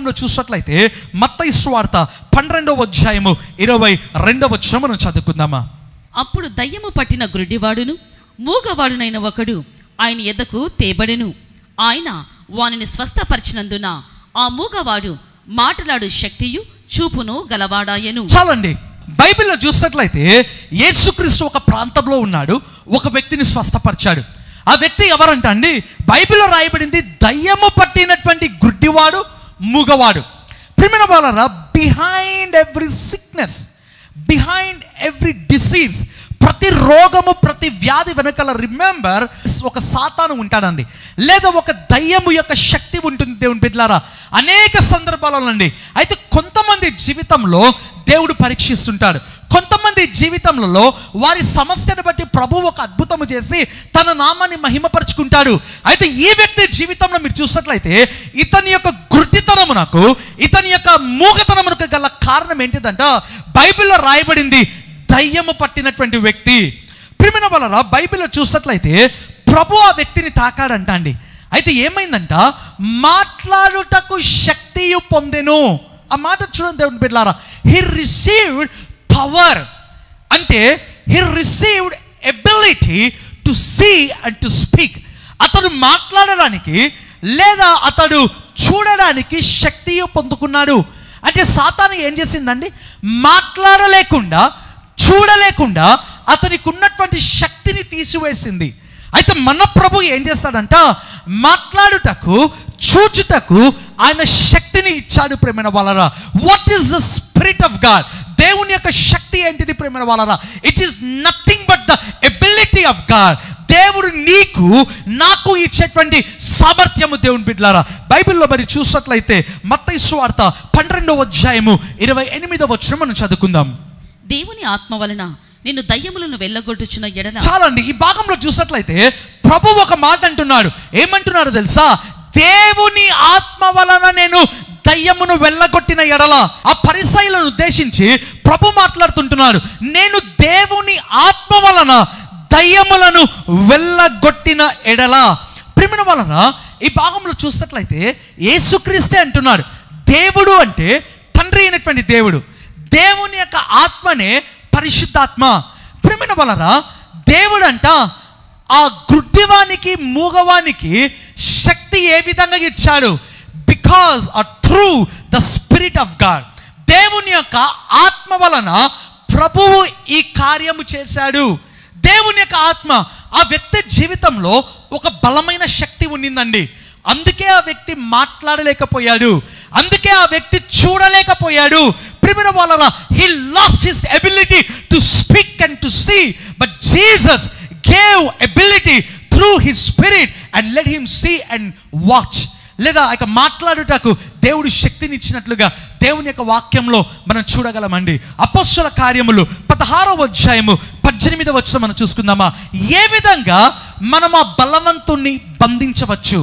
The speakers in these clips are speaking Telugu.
వాక్యంలో చూసినట్లయితే మత్తయి స్వార్త పన్నెండవ అధ్యాయము ఇరవై రెండవ వచ్చిన మనం చదువుకుందామా అప్పుడు దయ్యము పట్టిన గుడ్డివాడును మూగవాడునైన ఒకడు ఆయన ఎద్దకు తేబడెను ఆయన వానిని స్వస్థపరిచినందున ఆ మూగవాడు మాటలాడు శక్తియు చూపును గలవాడాయెను చాలండి బైబిల్లో చూసినట్లయితే యేసుక్రీస్తు ఒక ప్రాంతంలో ఉన్నాడు ఒక వ్యక్తిని స్వస్థపరిచాడు ఆ వ్యక్తి ఎవరంట అండి బైబిల్లో రాయబడింది దయ్యము పట్టినటువంటి గుడ్డివాడు మూగవాడు ప్రిమిన వాళ్ళరా behind every sickness behind every disease ప్రతి రోగము ప్రతి వ్యాధి వెనకాల రిమెంబర్ ఒక సాతాను ఉంటాడండి లేదా ఒక దయ్యము యొక్క శక్తి ఉంటుంది దేవుని బిడ్డలారా అనేక సందర్భాలలో అండి అయితే కొంతమంది జీవితంలో దేవుడు పరీక్షిస్తుంటాడు కొంతమంది జీవితంలో వారి సమస్యను బట్టి ప్రభు ఒక అద్భుతము చేసి తన నామాన్ని మహిమపరుచుకుంటాడు అయితే ఈ వ్యక్తి జీవితంలో మీరు చూసినట్లయితే ఇతని యొక్క గుడ్డితనమునకు ఇతని యొక్క మూగతనమునకు గల కారణం ఏంటిదంట బైబిల్లో రాయబడింది దయ్యము పట్టినటువంటి వ్యక్తి ప్రిమిన వలన బైబిల్లో చూసినట్లయితే ప్రభు ఆ వ్యక్తిని తాకాడంట అండి అయితే ఏమైందంట మాట్లాడుటకు శక్తియు పొందెను ఆ మాట చూడండి దేవుని బిడ్డలారా హీ రిసీవ్డ్ పవర్ అంటే he received ability to see and to speak అతడు మాట్లాడడానికి లేదా అతడు చూడడానికి శక్తి పొందుకున్నాడు అంటే సాతాను ఏం చేసిందండి మాట్లాడలేకుండా చూడలేకుండా అతనికి ఉన్నటువంటి శక్తిని తీసివేసింది అయితే మన ప్రభు ఏం చేస్తాడంట మాట్లాడుటకు చూచుటకు ఆయన శక్తిని ఇచ్చాడు ప్రేమైన వాళ్ళరా what is the spirit of God దేవుని యొక్క శక్తి ఏంటిది ప్రేమైన వాళ్ళరా it is nothing but the ability of God దేవుడు నీకు నాకు ఇచ్చేటువంటి సామర్థ్యము దేవుని బిడ్డలారా బైబిల్లో మరి చూసినట్లయితే మత్తయి సువార్త పన్నెండవ అధ్యాయము ఇరవై ఎనిమిదవ వచ్చిన మనం చదువుకుందాం దేవుని ఆత్మ వలన నిన్ను దయ్యములను వెళ్ళగొట్టుచున్న ఎడల చాలండి ఈ భాగంలో చూసినట్లయితే ప్రభు ఒక మాట అంటున్నాడు ఏమంటున్నాడు తెలుసా దేవుని ఆత్మ వలన నేను దయ్యమును వెళ్ళగొట్టిన ఎడల ఆ పరిసైలను ఉద్దేశించి ప్రభు మాట్లాడుతుంటున్నాడు నేను దేవుని ఆత్మ వలన దయ్యములను వెళ్ళగొట్టిన ఎడల ప్రిమిన వలన ఈ భాగంలో చూసినట్లయితే యేసుక్రీస్తే అంటున్నాడు దేవుడు అంటే తండ్రి అయినటువంటి దేవుడు దేవుని యొక్క ఆత్మనే పరిశుద్ధాత్మ ప్రేమిన వలన దేవుడు అంట ఆ గుడ్డివానికి మూగవానికి శక్తి ఏ విధంగా ఇచ్చాడు బికాస్ ఆ through the spirit of God దేవుని యొక్క ఆత్మ వలన ప్రభువు ఈ కార్యము చేశాడు దేవుని యొక్క ఆత్మ ఆ వ్యక్తి జీవితంలో ఒక బలమైన శక్తి ఉండిందండి అందుకే ఆ వ్యక్తి మాట్లాడలేకపోయాడు అందుకే ఆ వ్యక్తి చూడలేకపోయాడు ప్రిమిన వలన he lost his ability to speak and to see but Jesus gave ability through his spirit and let him see and watch లేదా ఇక మాట్లాడుటకు దేవుడు శక్తిని ఇచ్చినట్లుగా దేవుని యొక్క వాక్యంలో మనం చూడగలమండి అపస్సుల కార్యములు పదహారవ అధ్యాయము పద్దెనిమిదవ వచ్చిన మనం చూసుకుందామా ఏ విధంగా మనం ఆ బలవంతుణ్ణి బంధించవచ్చు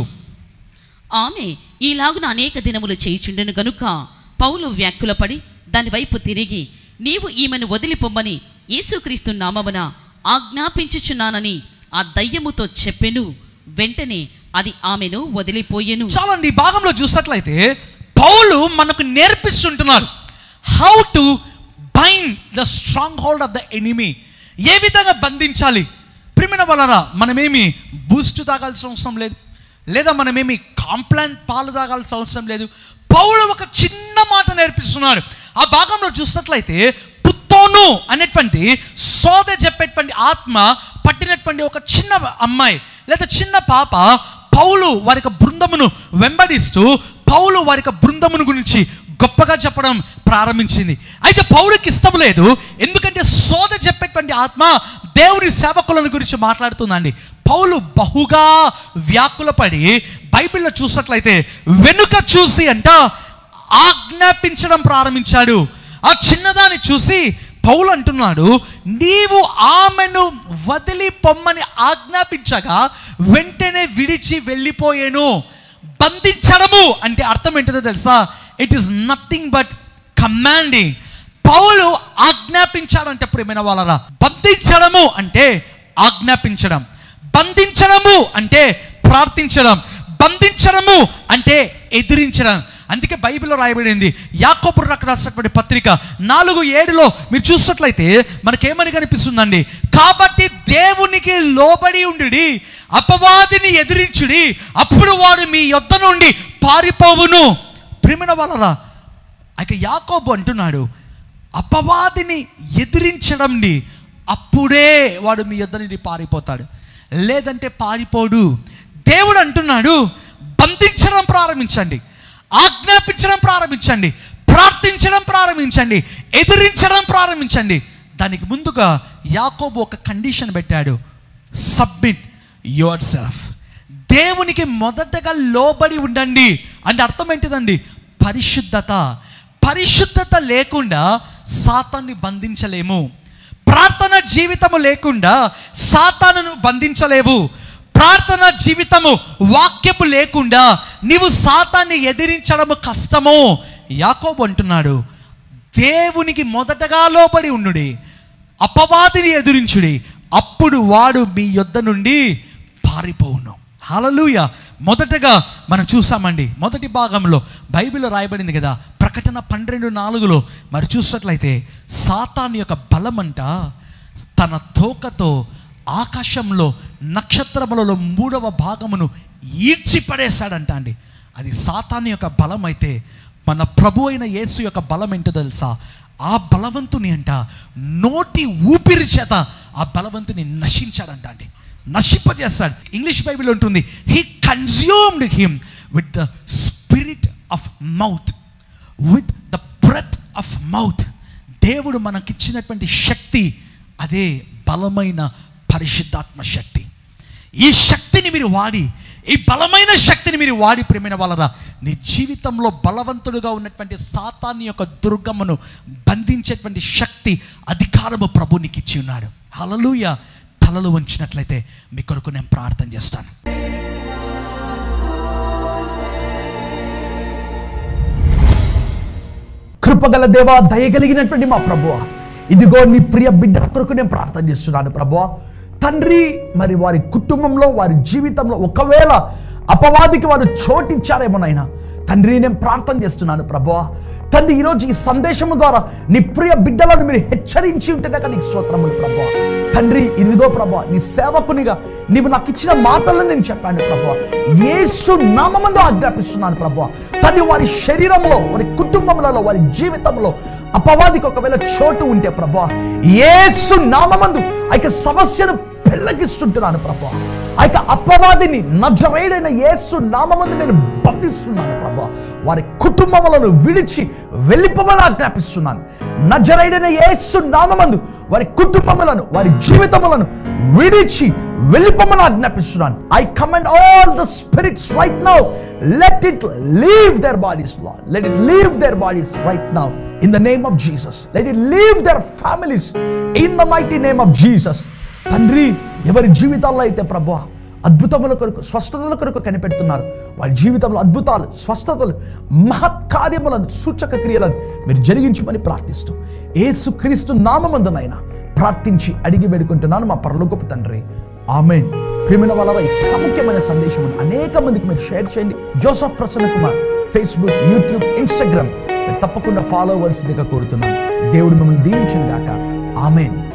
ఆమె ఈలాగున అనేక దినములు చేయుచుండెను గనుక పౌలు వ్యాక్కులపడి దాని వైపు తిరిగి నీవు ఈమెను వదిలిపొమ్మని యేసుక్రీస్తు నామమున ఆజ్ఞాపించుచున్నానని ఆ దయ్యముతో చెప్పెను వెంటనే అది ఆమెను వదిలిపోయెను చాలండి ఈ భాగంలో చూసినట్లయితే పౌలు మనకు నేర్పిస్తుంటున్నారు how to bind the stronghold of the enemy ఏ విధంగా బంధించాలి ప్రిమిన వలన మనమేమి బూస్ట్ తాగాల్సిన అవసరం లేదు లేదా మనమేమి కాంప్లాన్ పాలు తాగాల్సిన అవసరం లేదు పౌలు ఒక చిన్న మాట నేర్పిస్తున్నాడు ఆ భాగంలో చూసినట్లయితే పుత్తోను అనేటువంటి సోద చెప్పేటువంటి ఆత్మ పట్టినటువంటి ఒక చిన్న అమ్మాయి లేదా చిన్న పాప పౌలు వారి యొక్క బృందమును వెంబడిస్తూ పౌలు వారి యొక్క బృందమును గురించి గొప్పగా చెప్పడం ప్రారంభించింది అయితే పౌలుకి ఇష్టం లేదు ఎందుకంటే సోద చెప్పేటువంటి ఆత్మ దేవుని సేవకులను గురించి మాట్లాడుతుందండి పౌలు బహుగా వ్యాకులపడి బైబిల్లో చూసినట్లయితే వెనుక చూసి అంట ఆజ్ఞాపించడం ప్రారంభించాడు ఆ చిన్నదాన్ని చూసి పౌలు అంటున్నాడు నీవు ఆమెను వదిలి పొమ్మని ఆజ్ఞాపించగా వెంటనే విడిచి వెళ్ళిపోయాను బంధించడము అంటే అర్థం ఏంటో తెలుసా it is nothing but commanding పౌలు ఆజ్ఞాపించాడంటే ప్రేమైన వాళ్ళరా బంధించడము అంటే ఆజ్ఞాపించడం బంధించడము అంటే ప్రార్థించడం బంధించడము అంటే ఎదిరించడం అందుకే బైబిల్లో రాయబడింది యాకోబు రాసినటువంటి పత్రిక నాలుగు ఏడులో మీరు చూసినట్లయితే మనకేమని కనిపిస్తుందండి కాబట్టి దేవునికి లోబడి ఉండుడి అపవాదిని ఎదిరించుడి అప్పుడు వాడు మీ యొద్ద నుండి పారిపోవును ప్రేమిన వాళ్ళరా ఇక యాకోబు అంటున్నాడు అపవాదిని ఎదిరించడండి అప్పుడే వాడు మీ యొద్ద నుండి పారిపోతాడు లేదంటే పారిపోడు దేవుడు అంటున్నాడు బంధించడం ప్రారంభించండి ఆజ్ఞాపించడం ప్రారంభించండి ప్రార్థించడం ప్రారంభించండి ఎదిరించడం ప్రారంభించండి దానికి ముందుగా యాకోబు ఒక కండిషన్ పెట్టాడు సబ్మిట్ యువర్ సెల్ఫ్ దేవునికి మొదటగా లోబడి ఉండండి అంటే అర్థం ఏంటిదండి పరిశుద్ధత పరిశుద్ధత లేకుండా సాతాన్ని బంధించలేము ప్రార్థన జీవితము లేకుండా సాతానును బంధించలేవు ప్రార్థన జీవితము వాక్యము లేకుండా నీవు సాతాన్ని ఎదిరించడము కష్టము యాకోబు అంటున్నాడు దేవునికి మొదటగా లోబడి ఉండుడి అపవాదిని ఎదిరించుడి అప్పుడు వాడు మీ యొద్ద నుండి పారిపోవును హలలుయ మొదటగా మనం చూసామండి మొదటి భాగంలో బైబిల్లో రాయబడింది కదా ప్రకటన పన్నెండు నాలుగులో మరి చూసినట్లయితే సాతాన్ యొక్క బలమంట తన తోకతో ఆకాశంలో నక్షత్రములలో మూడవ భాగమును ఈడ్చి పడేశాడంట అండి అది సాతాన్ యొక్క బలం అయితే మన ప్రభు అయిన యేసు యొక్క బలం ఏంటో తెలుసా ఆ బలవంతుని అంట నోటి ఊపిరి చేత ఆ బలవంతుని నశించాడంట అండి నశింపజేస్తాడు ఇంగ్లీష్ బైబిల్ ఉంటుంది he consumed him with the spirit of mouth with the breath of mouth దేవుడు మనకిచ్చినటువంటి శక్తి అదే బలమైన పరిశుద్ధాత్మ శక్తి ఈ శక్తిని మీరు వాడి ఈ బలమైన శక్తిని మీరు వాడి ప్రేమైన వాళ్ళరా నీ జీవితంలో బలవంతుడుగా ఉన్నటువంటి సాతాన్ని యొక్క దుర్గమ్మను బంధించేటువంటి శక్తి అధికారము ప్రభు నీకు ఇచ్చి ఉన్నాడు హలలుయ తలలు వంచినట్లయితే మీ కొరకు నేను ప్రార్థన చేస్తాను కృపగల దేవా దయగలిగినటువంటి మా ప్రభువ ఇదిగో నీ ప్రియ బిడ్డల కొరకు నేను ప్రార్థన చేస్తున్నాను ప్రభువ తండ్రి మరి వారి కుటుంబంలో వారి జీవితంలో ఒకవేళ అపవాదికి వారు చోటిచ్చారేమోనైనా తండ్రి నేను ప్రార్థన చేస్తున్నాను ప్రభువా తండ్రి ఈరోజు ఈ సందేశము ద్వారా నీ ప్రియ బిడ్డలను మీరు హెచ్చరించి ఉంటేనే కదా నీకు స్తోత్రములు ప్రభా తండ్రి ఇదిగో ప్రభా నీ సేవకునిగా నీవు నాకు ఇచ్చిన మాటలను నేను చెప్పాను ప్రభా యేసు నామందు ఆజ్ఞాపిస్తున్నాను ప్రభా తండ్రి వారి శరీరంలో వారి కుటుంబములలో వారి జీవితంలో అపవాదికి ఒకవేళ చోటు ఉంటే ప్రభా యేసు నామందు ఆ యొక్క సమస్యను పెళ్ళగిస్తుంటున్నాను ప్రభా ఆ యొక్క అపవాదిని నజరేడైన యేసు నామందు నేను బంధిస్తున్నాను ప్రభా వారి కుటుంబములను విడిచి వెళ్ళిపోమని ఆజ్ఞాపిస్తున్నాను నజరైడైన యేసు నామందు వారి కుటుంబములను వారి జీవితములను విడిచి వెళ్ళిపోమని ఆజ్ఞాపిస్తున్నాను I command all the spirits right now let it leave their bodies లా let it leave their bodies right now in the name of Jesus let it leave their families in the mighty name of Jesus తండ్రి ఎవరి జీవితాల్లో అయితే ప్రభు అద్భుతముల కొరకు స్వస్థతల కొరకు కనిపెడుతున్నారు వారి జీవితంలో అద్భుతాలు స్వస్థతలు మహత్ కార్యములను సూచక క్రియలను మీరు జరిగించమని ప్రార్థిస్తూ ఏసు క్రీస్తు నామందునైనా ప్రార్థించి అడిగి వేడుకుంటున్నాను మా పరలోకపు తండ్రి ఆమెన్ ప్రేమిన వాళ్ళ ఈ ప్రాముఖ్యమైన సందేశం అనేక మందికి మీరు షేర్ చేయండి Joseph Prasanna Kumar Facebook YouTube Instagram మీరు తప్పకుండా ఫాలో అవ్వాల్సిందిగా కోరుతున్నాను దేవుడు మిమ్మల్ని దీవించిన గాక ఆమెన్